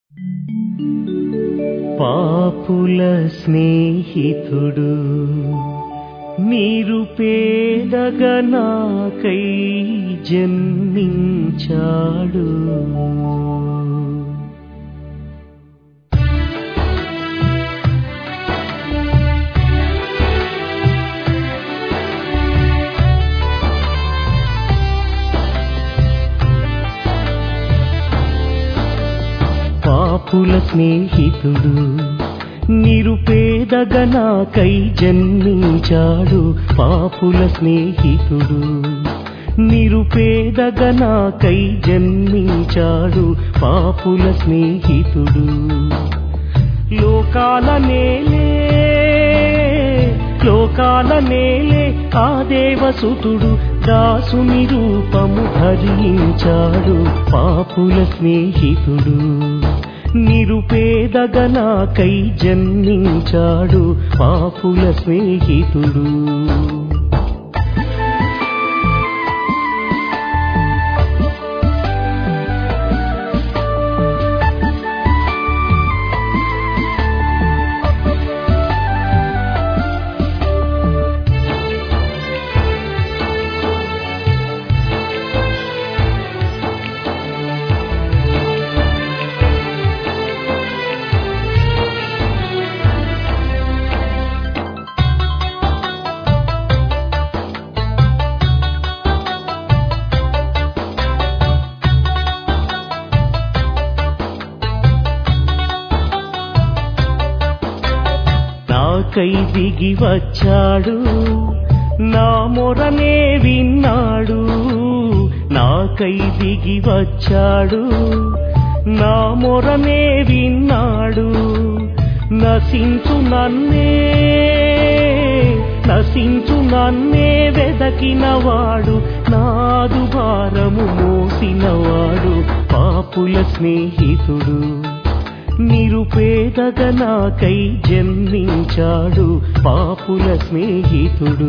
పాపుల స్నేహితుడు మీరు పేదగా నాకై జన్మించాడు పాపుల స్నేహితుడు నిరుపేదగా నాకై జన్మించాడు పాపుల స్నేహితుడు నిరుపేదగా నాకై జన్మించాడు పాపుల స్నేహితుడు లోకాల నేలే లోకాల నేలే ఆ దేవసుతుడు దాసుని రూపము ధరించాడు పాపుల స్నేహితుడు నిరుపేదగా నాకై జన్మించాడు పాపుల స్నేహితుడు నాకై దిగి వచ్చాడు నా మొరనే విన్నాడు నాకై దిగి వచ్చాడు నా మొరనే విన్నాడు నశించు నన్నే నశించు నన్నే వెదకినవాడు నాదు భారము మోసినవాడు పాపుల స్నేహితుడు నిరుపేదగా నాకై జన్మించాడు పాపుల స్నేహితుడు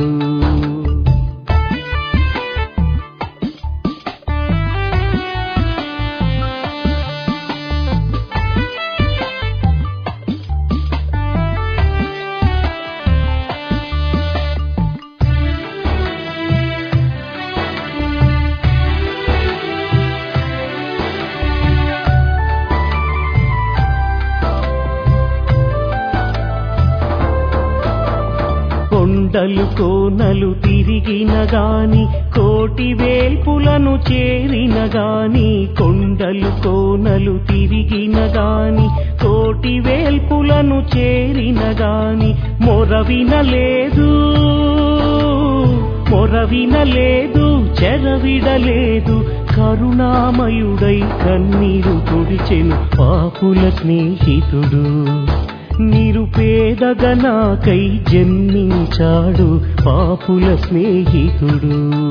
కొండలు కోనలు తిరిగిన గాని కోటి వేల్పులను చేరిన గాని కొండలు కోనలు తిరిగిన గాని కోటి వేల్పులను చేరిన గాని మొరవినలేదు మొరవినలేదు చెరవిడలేదు కరుణామయుడై కన్నీరు తుడిచెను పాపుల స్నేహితుడు నిరుపేదగా నాకై జన్మించాడు పాపుల స్నేహితుడు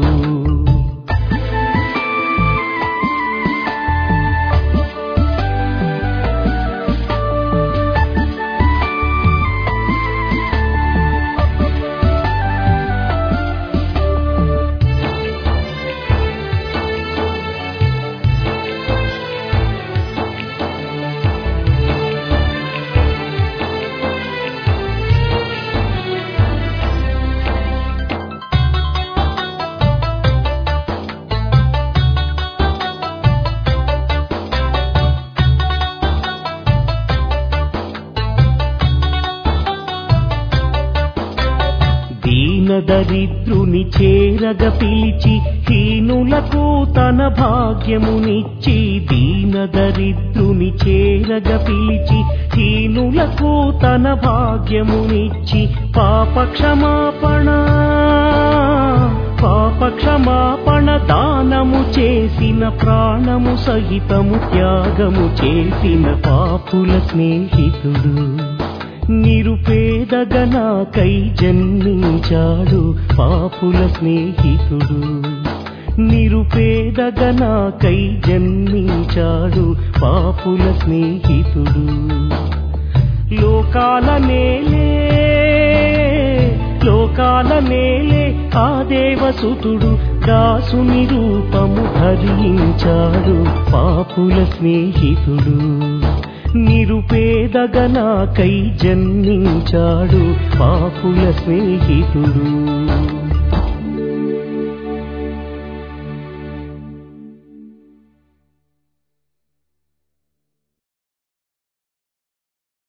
దీన దరిద్రుని చేరగ పిలిచి హీనులకు తన భాగ్యమునిచ్చి దీన దరిద్రుని చేరగ పిలిచి హీనులకు తన భాగ్యమునిచ్చి పాప క్షమాపణ పాప క్షమాపణ దానము చేసిన ప్రాణము సహితము త్యాగము చేసిన పాపుల స్నేహితుడు నిరుపేదగా నాకై జన్మించాడు పాపుల స్నేహితుడు నిరుపేదగా నాకై జన్మించాడు పాపుల స్నేహితుడు లోకాల నేలే లోకాల నేలే ఆ దేవసుతుడు దాసుని రూపము ధరించాడు పాపుల స్నేహితుడు నిరుపేదగా నాకై జన్మించాడు పాపుల స్నేహితుడు